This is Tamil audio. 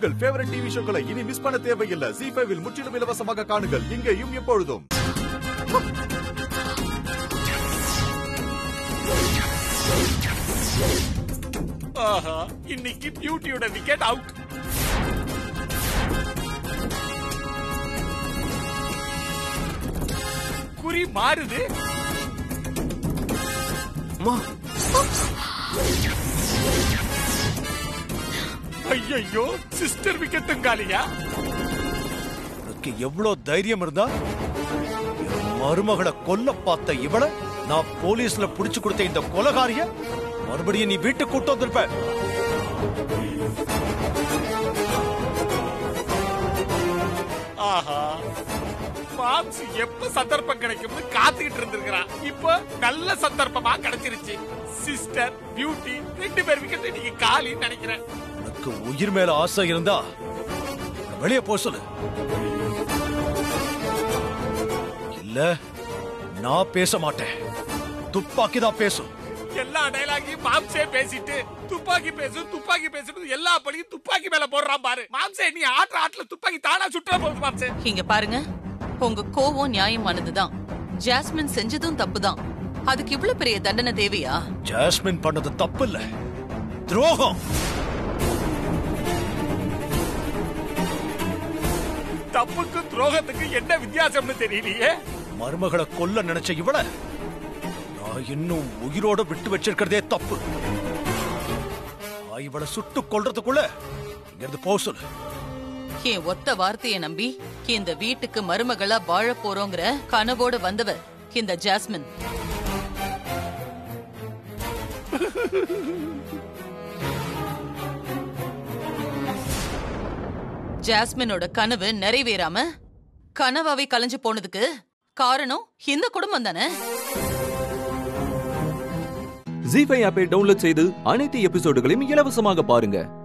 உங்கள் ஃபேவரட் டிவி ஷோக்களை இனி மிஸ் பண்ண தேவையில்லை ஜி ஃபைவில் முற்றிலும் இலவசமாக காணுங்கள் இங்கேயும் எப்பொழுதும் ஆஹா இன்னைக்கு பியூட்டியோட விக்கெட் அவுட் குறி மாறுது ஐயோ சிஸ்டர் விக்கெட்டும் காலியா உனக்கு எவ்வளவு தைரியம் இருந்தா என் மருமகளை கொல்ல பார்த்த இவள நான் போலீஸ்ல புடிச்சு கொடுத்த இந்த கொலகாரிய மறுபடியும் நீ வீட்டுக்கு கூட்டு வந்திருப்ப ஆஹா மாம்ஸ் எப்ப சந்தர்ப்பம் கிடைக்கும்னு காத்துக்கிட்டு இருந்திருக்கிறான் இப்போ நல்ல சந்தர்ப்பமா கிடைச்சிருச்சு சிஸ்டர் பியூட்டி ரெண்டு பேர் விக்கெட் இன்னைக்கு காலின்னு நினைக்கிறேன் உனக்கு உயிர் மேல ஆசை இருந்தா வெளியே போ சொல்லு இல்ல நான் பேச மாட்டேன் துப்பாக்கி தான் பேசும் எல்லா டைலாகையும் மாம்சே பேசிட்டு துப்பாக்கி பேசு துப்பாக்கி பேசுறது எல்லா பழியும் துப்பாக்கி மேல போடுறான் பாரு மாம்சே நீ ஆட்டுற ஆட்டுல துப்பாக்கி தானா சுற்ற போகுது மாம்சே இங்க பாருங்க உங்க கோவம் நியாயமானதுதான் ஜாஸ்மின் செஞ்சதும் தப்புதான் அதுக்கு இவ்வளவு பெரிய தண்டனை தேவையா ஜாஸ்மின் பண்ணது தப்பு இல்ல துரோகம் தப்புக்கு துரோகத்துக்கு என்ன வித்தியாசம்னு தெரியலையே மருமகளை கொல்ல நினைச்ச இவள நான் இன்னும் உயிரோட விட்டு வச்சிருக்கிறதே தப்பு நான் இவளை சுட்டு கொல்றதுக்குள்ள இங்கிருந்து போக சொல்லு என் ஒத்த வார்த்தையை நம்பி இந்த வீட்டுக்கு மருமகளா வாழ போறோங்கிற கனவோட வந்தவ இந்த ஜாஸ்மின் ஜாஸ்மினோட கனவு நிறைவேறாம கனவாவே கலைஞ்சு போனதுக்கு காரணம் இந்த குடும்பம் தானே ஜி ஃபைவ் ஆப்பை டவுன்லோட் செய்து அனைத்து எபிசோடுகளையும் இலவசமாக பாருங்க